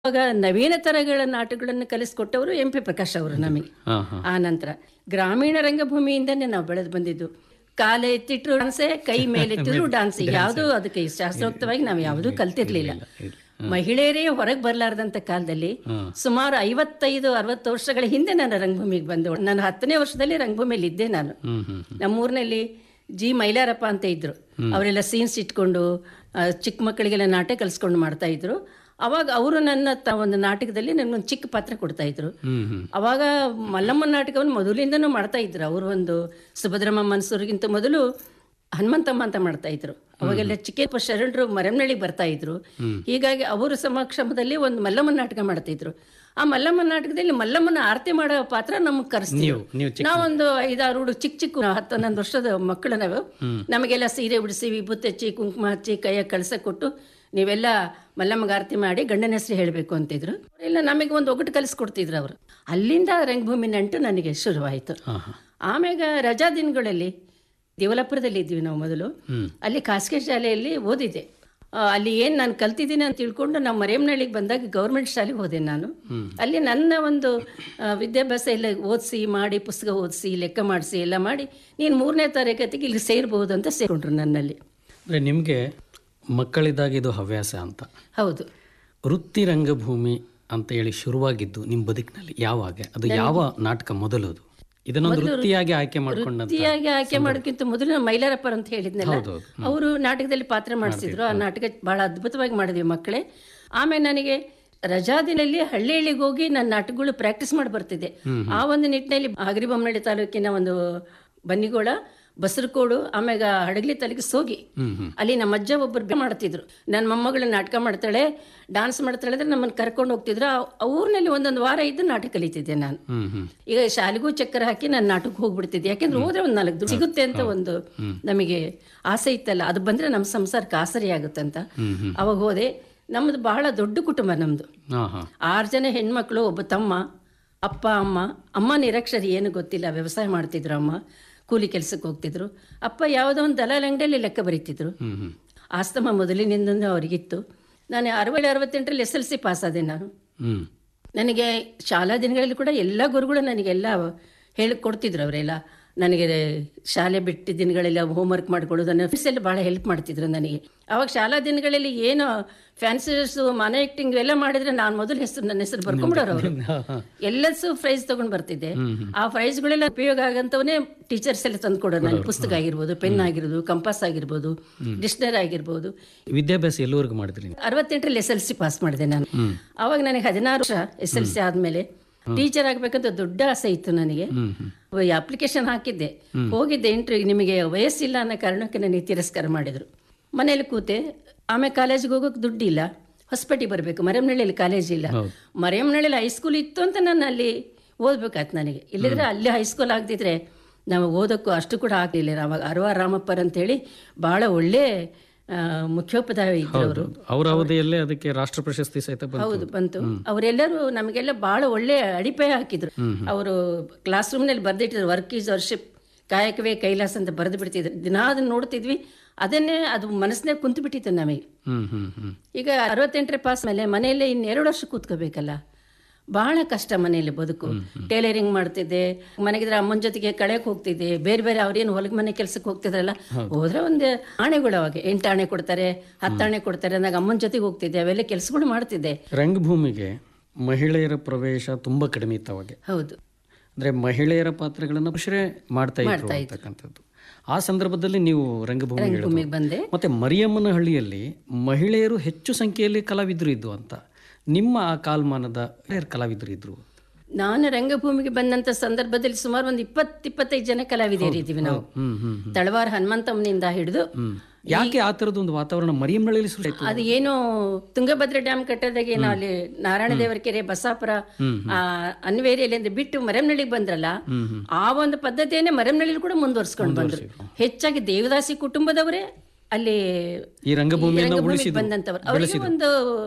ಆವಾಗ ನವೀನ ತರಗಳ ನಾಟಕಗಳನ್ನು ಕಲಿಸ್ಕೊಟ್ಟವರು M P Prakash ಅವರು ನಮಗೆ ಹಾ ಹಾ ಆ ನಂತರ ಗ್ರಾಮೀಣ ರಂಗಭೂಮಿಯಿಂದನೇ ನಾವು ಬೆಳೆದು ಬಂದಿದ್ದು ಕಾಲ ಎತ್ತಿಟ್ರು ಡಾನ್ಸೆ ಕೈ ಮೇಲೆತ್ತಿದ್ರು ಡಾನ್ಸ್ ಯಾವುದೂ ಅದಕ್ಕೆ ಶಾಸ್ತ್ರೋಕ್ತವಾಗಿ ನಾವು ಯಾವುದೂ ಕಲ್ತಿರ್ಲಿಲ್ಲ ಮಹಿಳೆಯರೇ ಹೊರಗೆ ಬರಲಾರ್ದಂತ ಕಾಲದಲ್ಲಿ ಸುಮಾರು ಐವತ್ತೈದು ಅರವತ್ತು ವರ್ಷಗಳ ಹಿಂದೆ ನಾನು ರಂಗಭೂಮಿಗೆ ಬಂದು ನಾನು ಹತ್ತನೇ ವರ್ಷದಲ್ಲಿ ರಂಗಭೂಮಿಯಲ್ಲಿ ಇದ್ದೆ ನಾನು ಹ್ಮ್ ಹ್ಮ್ ನಮ್ಮೂರಿನಲ್ಲಿ ಜಿ ಮೈಲಾರಪ್ಪ ಅಂತ ಇದ್ರು ಅವರೆಲ್ಲ ಸೀನ್ಸ್ ಇಟ್ಕೊಂಡು ಆ, ಚಿಕ್ಕ ಮಕ್ಕಳಿಗೆಲ್ಲ ನಾಟಕ ಕಲಿಸ್ಕೊಂಡು ಮಾಡ್ತಾ ಇದ್ರು ಅವಾಗ ಅವರು ನನ್ನ ತ ಒಂದು ನಾಟಕದಲ್ಲಿ ನನಗೊಂದು ಚಿಕ್ಕ ಪಾತ್ರ ಕೊಡ್ತಾ ಇದ್ರು ಹ್ಮ್ ಹ್ಮ್ ಅವಾಗ ಮಲ್ಲಮ್ಮ ನಾಟಕವನ್ನು ಮೊದಲಿಂದನೂ ಮಾಡ್ತಾ ಇದ್ರು ಅವರು ಒಂದು ಸುಭದ್ರಮ್ಮ ಮನ್ಸೂರಿಗಿಂತ ಮೊದಲು ಹನುಮಂತಮ್ಮ ಅಂತ ಮಾಡ್ತಾ ಇದ್ರು ಅವಾಗೆಲ್ಲ ಚಿಕ್ಕಪ್ಪ ಶರಣರು ಮರಮನಳ್ಳಿಗೆ ಬರ್ತಾ ಇದ್ರು ಹೀಗಾಗಿ ಅವರ ಸಮಕ್ಷಮದಲ್ಲಿ ಒಂದು ಮಲ್ಲಮ್ಮ ನಾಟಕ ಮಾಡ್ತಿದ್ರು ಆ ಮಲ್ಲಮ್ಮ ನಾಟಕದಲ್ಲಿ ಮಲ್ಲಮ್ಮನ ಆರತಿ ಮಾಡೋ ಪಾತ್ರ ನಮಗೆ ಕರೆಸ್ತೀವಿ ನೀವು ನೀವು ಚಿಕ್ಕ ನಾವೊಂದು ಐದಾರು ಹುಡುಗ ಚಿಕ್ಕ ಚಿಕ್ಕ ಹತ್ತು ಹನ್ನೊಂದು ವರ್ಷದ ಮಕ್ಕಳು ನಾವು ನಮಗೆಲ್ಲ ಸೀರೆ ಉಡಿಸಿ ವಿಭೂತಿ ಹಚ್ಚಿ ಕುಂಕುಮ ಹಚ್ಚಿ ಕೈಯಾಗ ಕಳಸ ಕೊಟ್ಟು ನೀವೆಲ್ಲ ಮಲ್ಲಮ್ಮಗ ಆರತಿ ಮಾಡಿ ಗಂಡನ ಹೆಸರು ಹೇಳಬೇಕು ಅಂತಿದ್ರು ಇಲ್ಲ ನಮಗೆ ಒಂದು ಒಗಟು ಕಲಿಸ್ಕೊಡ್ತಿದ್ರು ಅವರು ಅಲ್ಲಿಂದ ರಂಗಭೂಮಿ ನಂಟು ನನಗೆ ಶುರುವಾಯಿತು ಹಾ ಹಾ ಆಮ್ಯಾಗ ರಜಾ ದಿನಗಳಲ್ಲಿ ದೇವಲಾಪುರದಲ್ಲಿ ಇದ್ವಿ ನಾವು ಮೊದಲು ಹ್ಮ್. ಅಲ್ಲಿ ಖಾಸಗಿ ಶಾಲೆಯಲ್ಲಿ ಓದಿದ್ದೆ ಆ, ಅಲ್ಲಿ ಏನು ನಾನು ಕಲ್ತಿದ್ದೀನಿ ಅಂತ ತಿಳ್ಕೊಂಡು ನಾವು ಮರೇಮ್ನಳ್ಳಿಗೆ ಬಂದಾಗ ಗೌರ್ಮೆಂಟ್ ಶಾಲೆಗೆ ಹೋದೆ ನಾನು ಅಲ್ಲಿ ನನ್ನ ಒಂದು ಆ, ವಿದ್ಯಾಭ್ಯಾಸ ಎಲ್ಲ ಓದಿಸಿ ಮಾಡಿ ಪುಸ್ತಕ ಓದಿಸಿ ಲೆಕ್ಕ ಮಾಡಿಸಿ ಎಲ್ಲ ಮಾಡಿ ನೀನು ಮೂರನೇ ತರಗತಿಗೆ ಇಲ್ಲಿ ಸೇರ್ಬೋದು ಅಂತ ಸೇರ್ಕೊಂಡ್ರು ನನ್ನಲ್ಲಿ ಅಂದ್ರೆ ನಿಮಗೆ ಮಕ್ಕಳಿದ್ದಾಗ ಇದು ಹವ್ಯಾಸ ಅಂತ ಹೌದು ವೃತ್ತಿ ರಂಗಭೂಮಿ ಅಂತ ಹೇಳಿ ಶುರುವಾಗಿದ್ದು ನಿಮ್ಮ ಬದುಕಿನಲ್ಲಿ ಯಾವಾಗ ಅದು ಯಾವ ನಾಟಕ ಮೊದಲದು ಇದನ್ನೊಂದು ವೃತ್ತಿಯಾಗಿ ಆಯ್ಕೆ ಮಾಡ್ಕೊಂಡಂತ ವೃತ್ತಿಯಾಗಿ ಆಯ್ಕೆ ಮಾಡೋಕ್ಕಿಂತ ಮೊದಲು ನಾನು ಮೈಲಾರಪ್ಪ ಅಂತ ಹೇಳಿದ್ನಲ್ಲ ಹೌದೌದು. ಅವರು ನಾಟಕದಲ್ಲಿ ಪಾತ್ರ ಮಾಡಿಸಿದ್ರು ಆ ನಾಟಕ ಬಹಳ ಅದ್ಭುತವಾಗಿ ಮಾಡಿದ್ವಿ ಮಕ್ಕಳೇ ಆಮೇಲೆ ನನಗೆ ರಜಾ ದಿನಲ್ಲಿ ಹಳ್ಳಿ ಹಳ್ಳಿಗೆ ಹೋಗಿ ನನ್ನ ನಾಟಕಗಳು ಪ್ರಾಕ್ಟೀಸ್ ಮಾಡಿ ಬರ್ತಿದ್ದೆ ಆ ಒಂದು ನಿಟ್ಟಿನಲ್ಲಿ ಆಗರಿಬೊಮ್ಮನಹಳ್ಳಿ ತಾಲೂಕಿನ ಒಂದು ಬನ್ನಿಗೋಳ ಬಸರಕೋಡು ಆಮ್ಯಾಗ ಹಡಗಲಿ ತಾಲೂಕಿಗೆ ಸೋಗಿ ಅಲ್ಲಿ ನಮ್ಮ ಅಜ್ಜ ಒಬ್ಬರು ಬೆ- ಮಾಡ್ತಿದ್ರು ನನ್ನ ಮೊಮ್ಮಗಳು ನಾಟಕ ಮಾಡ್ತಾಳೆ ಡಾನ್ಸ್ ಮಾಡ್ತಾಳೆ ಅಂದ್ರೆ ನಮ್ಮನ್ನು ಕರ್ಕೊಂಡು ಹೋಗ್ತಿದ್ರು ಆ- ಆ ಊರಿನಲ್ಲಿ ಒಂದೊಂದು ವಾರ ಇದ್ದು ನಾಟಕ ಕಲಿತಿದ್ದೆ ನಾನು ಹ್ಮ್ ಹ್ಮ್ ಈಗ ಶಾಲೆಗೂ ಚಕ್ಕರ್ ಹಾಕಿ ನಾನು ನಾಟಕಕ್ಕೆ ಹೋಗ್ಬಿಡ್ತಿದ್ದೆ ಯಾಕೆಂದ್ರೆ ಹೋದ್ರೆ ಒಂದು ನಾಲ್ಕು ದುಡ್ಡು ಸಿಗುತ್ತೆ ಅಂತ ಒಂದು ನಮಗೆ ಆಸೆ ಇತ್ತಲ್ಲ ಅದು ಬಂದ್ರೆ ನಮ್ಮ ಸಂಸಾರಕ್ಕೆ ಆಸರೆ ಆಗುತ್ತಂತ ಅವಾಗ ಹೋದೆ ನಮ್ಮದು ಬಹಳ ದೊಡ್ಡ ಕುಟುಂಬ ನಮ್ಮದು ಹಾ ಹಾ ಆರು ಜನ ಹೆಣ್ಮಕ್ಳು ಒಬ್ಬ ತಮ್ಮ ಅಪ್ಪ ಅಮ್ಮ ಅಮ್ಮ ನಿರಕ್ಷರಿ ಏನು ಗೊತ್ತಿಲ್ಲ ವ್ಯವಸಾಯ ಮಾಡ್ತಿದ್ರು ಅಮ್ಮ ಕೂಲಿ ಕೆಲಸಕ್ಕೆ ಹೋಗ್ತಿದ್ರು ಅಪ್ಪ ಯಾವುದೋ ಒಂದು ದಲಾಲ್ ಅಂಗಡಿಯಲ್ಲಿ ಲೆಕ್ಕ ಬರೀತಿದ್ರು ಹ್ಮ್ ಹ್ಮ್ ಆಸ್ತಮ ಮೊದಲಿನಿಂದ ಅವರಿಗಿತ್ತು ನಾನು ಅರವತ್ತು ಅರವತ್ತೆಂಟರಲ್ಲಿ ಎಸ್ ಎಲ್ ಸಿ ಪಾಸ್ ಆದೆ ನಾನು ಹ್ಮ್ ನನಗೆ ಶಾಲಾ ದಿನಗಳಲ್ಲಿ ಕೂಡ ಎಲ್ಲ ಗುರುಗಳು ನನಗೆಲ್ಲ ಹೇಳಿ ಕೊಡ್ತಿದ್ರು ಅವರೆಲ್ಲ ನನಗೆ ಶಾಲೆ ಬಿಟ್ಟ ದಿನಗಳೆಲ್ಲ ಹೋಮ್ವರ್ಕ್ ಮಾಡ್ಕೊಳ್ಳೋದು ನನ್ನ ಫ್ರೆಂಡ್ಸ್ ಎಲ್ಲ ಭಾಳ ಹೆಲ್ಪ್ ಮಾಡ್ತಿದ್ರು ನನಗೆ ಅವಾಗ ಶಾಲಾ ದಿನಗಳಲ್ಲಿ ಏನು ಫ್ಯಾನ್ಸಿಸು ಮನೆ ಆ್ಯಕ್ಟಿಂಗ್ ಎಲ್ಲ ಮಾಡಿದ್ರೆ ನಾನು ಮೊದಲು ಹೆಸರು ನನ್ನ ಹೆಸರು ಬರ್ಕೊಂಬಿಡೋರು ಅವರು ಹಾ ಹಾ ಎಲ್ಲಸು ಪ್ರೈಸ್ ತಗೊಂಡ್ ಬರ್ತಿದ್ದೆ ಆ ಪ್ರೈಸ್ಗಳೆಲ್ಲ ಉಪಯೋಗ ಆಗಂತವನೇ ಟೀಚರ್ಸ್ ಎಲ್ಲ ತಂದು ಕೊಡೋರು ನನಗೆ ಪುಸ್ತಕ ಆಗಿರ್ಬೋದು ಪೆನ್ ಆಗಿರ್ಬೋದು ಕಂಪಾಸ್ ಆಗಿರ್ಬೋದು ಡಿಕ್ಷನರಿ ಆಗಿರ್ಬೋದು ವಿದ್ಯಾಭ್ಯಾಸ ಎಲ್ಲಿವರೆಗೂ ಮಾಡಿದ್ರಿ ನೀವು? ಅರವತ್ತೆಂಟರಲ್ಲಿ ಎಸ್ ಎಲ್ ಸಿ ಪಾಸ್ ಮಾಡಿದೆ ನಾನು ಅವಾಗ ನನಗೆ ಹದಿನಾರು ವರ್ಷ ಎಸ್ ಎಲ್ ಸಿ ಆದ್ಮೇಲೆ ಟೀಚರ್ ಆಗ್ಬೇಕಂತ ದೊಡ್ಡ ಆಸೆ ಇತ್ತು ನನಗೆ ಅಪ್ಲಿಕೇಶನ್ ಹಾಕಿದ್ದೆ ಹೋಗಿದ್ದೆ ಇಂಟರ್ವ್ಯೂ ನಿಮಗೆ ವಯಸ್ಸಿಲ್ಲ ಅನ್ನೋ ಕಾರಣಕ್ಕೆ ನನಗೆ ತಿರಸ್ಕಾರ ಮಾಡಿದ್ರು ಮನೇಲಿ ಕೂತೆ ಆಮೇಲೆ ಕಾಲೇಜಿಗೆ ಹೋಗೋಕೆ ದುಡ್ಡಿಲ್ಲ ಹೊಸಪೇಟೆಗೆ ಬರಬೇಕು ಮರೆಮನಹಳ್ಳಿಯಲ್ಲಿ ಕಾಲೇಜ್ ಇಲ್ಲ ಮರೆಮನಹಳ್ಳಿಯಲ್ಲಿ ಹೈಸ್ಕೂಲ್ ಇತ್ತು ಅಂತ ನಾನು ಅಲ್ಲಿ ಓದ್ಬೇಕಾಯ್ತು ನನಗೆ ಇಲ್ಲಿದ್ರೆ ಅಲ್ಲಿ ಹೈಸ್ಕೂಲ್ ಆಗದಿದ್ರೆ ನಾವು ಓದೋಕ್ಕೂ ಅಷ್ಟು ಕೂಡ ಆಗಲಿಲ್ಲ ಅವಾಗ ಅರವ ರಾಮಪ್ಪರ್ ಅಂತೇಳಿ ಭಾಳ ಒಳ್ಳೆ ಆ, ಮುಖ್ಯೋಪಾಧ್ಯಾಯ ಇದ್ರು ಅವರು ಅವರ ಅವಧಿಯಲ್ಲೇ ಅದಕ್ಕೆ ರಾಷ್ಟ್ರ ಪ್ರಶಸ್ತಿ ಸಹಿತ ಬಂತು ಹೌದು ಬಂತು ಅವರೆಲ್ಲರೂ ನಮಗೆಲ್ಲ ಬಹಳ ಒಳ್ಳೆ ಅಡಿಪಾಯ ಹಾಕಿದ್ರು ಅವರು ಕ್ಲಾಸ್ ರೂಮ್ನಲ್ಲಿ ಬರ್ದಿಟ್ಟಿದ್ರು ವರ್ಕ್ ಈಸ್ ವರ್ಷಿಪ್ ಕಾಯಕವೇ ಕೈಲಾಸ ಅಂತ ಬರೆದು ಬಿಡ್ತಿದ್ರು ದಿನ ಅದನ್ನ ನೋಡ್ತಿದ್ವಿ ಅದನ್ನೇ ಅದು ಮನಸ್ಸಿನಾಗ ಕುಂತು ಬಿಟ್ಟಿತ್ತು ನಮಗೆ ಹ್ಮ್ ಹ್ಮ್ ಹ್ಮ್ ಈಗ ಅರವತ್ತೆಂಟರ ಪಾಸ್ ಮೇಲೆ ಮನೆಯಲ್ಲೇ ಇನ್ನೆರಡು ವರ್ಷ ಕೂತ್ಕೋಬೇಕಲ್ಲ ಬಹಳ ಕಷ್ಟ ಮನೆಯಲ್ಲಿ ಬದುಕು ಟೇಲರಿಂಗ್ ಮಾಡ್ತಿದ್ದೆ ಮನೆಗಿದ್ರೆ ಅಮ್ಮನ ಜೊತೆಗೆ ಕಳೆಯಕ್ಕೆ ಹೋಗ್ತಿದ್ದೆ ಬೇರೆ ಬೇರೆ ಅವ್ರೇನು ಹೊಲಗ ಮನೆ ಕೆಲಸಕ್ಕೆ ಹೋಗ್ತಿದ್ರಲ್ಲ ಹೋದ್ರೆ ಒಂದು ಆಣೆಗಳು ಅವಾಗ ಎಂಟು ಆಣೆ ಕೊಡ್ತಾರೆ ಹತ್ತು ಆಣೆ ಕೊಡ್ತಾರೆ ಅಂದಾಗ ಅಮ್ಮನ ಜೊತೆಗೆ ಹೋಗ್ತಿದ್ದೆ ಅವೆಲ್ಲ ಕೆಲಸಗಳು ಮಾಡ್ತಿದ್ದೆ ರಂಗಭೂಮಿಗೆ ಮಹಿಳೆಯರ ಪ್ರವೇಶ ತುಂಬಾ ಕಡಿಮೆ ಇತ್ತು ಅವಾಗ ಹೌದು ಅಂದ್ರೆ ಮಹಿಳೆಯರ ಪಾತ್ರಗಳನ್ನ ಪುರುಷರೇ ಮಾಡ್ತಾ ಇದ್ರು ಅಂತಕ್ಕಂಥದ್ದು ಆ ಸಂದರ್ಭದಲ್ಲಿ ನೀವು ರಂಗಭೂಮಿ ಹೇಳಿದ್ರು. ಭೂಮಿಗೆ ಬಂದೆ ಮತ್ತೆ ಮರಿಯಮ್ಮನ ಹಳ್ಳಿಯಲ್ಲಿ ಮಹಿಳೆಯರು ಹೆಚ್ಚು ಸಂಖ್ಯೆಯಲ್ಲಿ ಕಲಾವಿದರು ಇದ್ದು ಅಂತ ನಿಮ್ಮ ಆ ಕಾಲಮಾನದ ಮಹಿಳೆಯರು ಕಲಾವಿದರು ಇದ್ರು ನಾನು ರಂಗಭೂಮಿಗೆ ಬಂದಂತ ಸಂದರ್ಭದಲ್ಲಿ ಸುಮಾರು ಒಂದು ಇಪ್ಪತ್ತು ಇಪ್ಪತ್ತೈದು ಜನ ಕಲಾವಿದರಿದ್ದೀವಿ ನಾವು ಹ್ಮ್ ಹ್ಮ್ ತಳವಾರ ಹನುಮಂತಮ್ಮನಿಂದ ಹಿಡಿದು ಹ್ಮ್ ಯಾಕೆ ಆ ತರದ ಒಂದು ವಾತಾವರಣ ಮರಿಯಮ್ಮನಹಳ್ಳಿಯಲ್ಲಿ ಸೃಷ್ಟಿ ಆಯ್ತು ಅದು ಏನು ತುಂಗಭದ್ರಾ ಡ್ಯಾಮ್ ಕಟ್ಟೋದಾಗ ಏನೋ ಅಲ್ಲಿ ನಾರಾಯಣ ದೇವರ ಕೆರೆ ಬಸಾಪುರ ಆ ಅನ್ವೇರಿಯಲ್ಲಿಂದ ಬಿಟ್ಟು ಮರೆಮನಳ್ಳಿಗೆ ಬಂದ್ರಲ್ಲ ಆ ಒಂದು ಪದ್ಧತಿಯನ್ನೇ ಮರೆಮನಳ್ಳಿ ಕೂಡ ಮುಂದುವರ್ಸ್ಕೊಂಡು ಬಂದ್ರು ಹೆಚ್ಚಾಗಿ ದೇವದಾಸಿ ಕುಟುಂಬದವರೇ ಅಲ್ಲಿ ಈ ರಂಗಭೂಮಿಯನ್ನು ರಂಗಭೂಮಿಗೆ ಉಳಿಸಿದ್ರು ಬಂದಂತವ್ರು ಅವರಿಗೆ ಒಂದು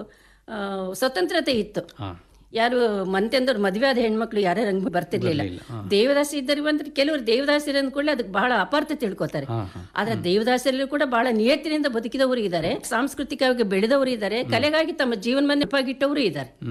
ಆ, ಸ್ವತಂತ್ರತೆ ಇತ್ತು ಹಾ ಯಾರು ಮಂತೆಂದವ್ರು ಮದುವೆ ಆದ ಹೆಣ್ಮಕ್ಳು ಯಾರೇ ರಂಗ ಬರ್ತಿರ್ಲಿಲ್ಲ ದೇವದಾಸಿ ಇದ್ದರು ಅಂದ್ರೆ ಕೆಲವರು ದೇವದಾಸಿರು ಅಂದ್ಕೊಳ್ಳಿ ಅದಕ್ಕೆ ಬಹಳ ಅಪಾರ್ಥ ತಿಳ್ಕೊತಾರೆ ಹಾ ಹಾ ಆದ್ರೆ ದೇವದಾಸರಲ್ಲೂ ಕೂಡ ಬಹಳ ನಿಯತ್ತಿನಿಂದ ಬದುಕಿದವರು ಇದ್ದಾರೆ ಸಾಂಸ್ಕೃತಿಕವಾಗಿ ಬೆಳೆದವರು ಇದ್ದಾರೆ ಕಲೆಗಾಗಿ ತಮ್ಮ ಜೀವನವನ್ನೇ ಪಾಗಿಟ್ಟವರು ಇದ್ದಾರೆ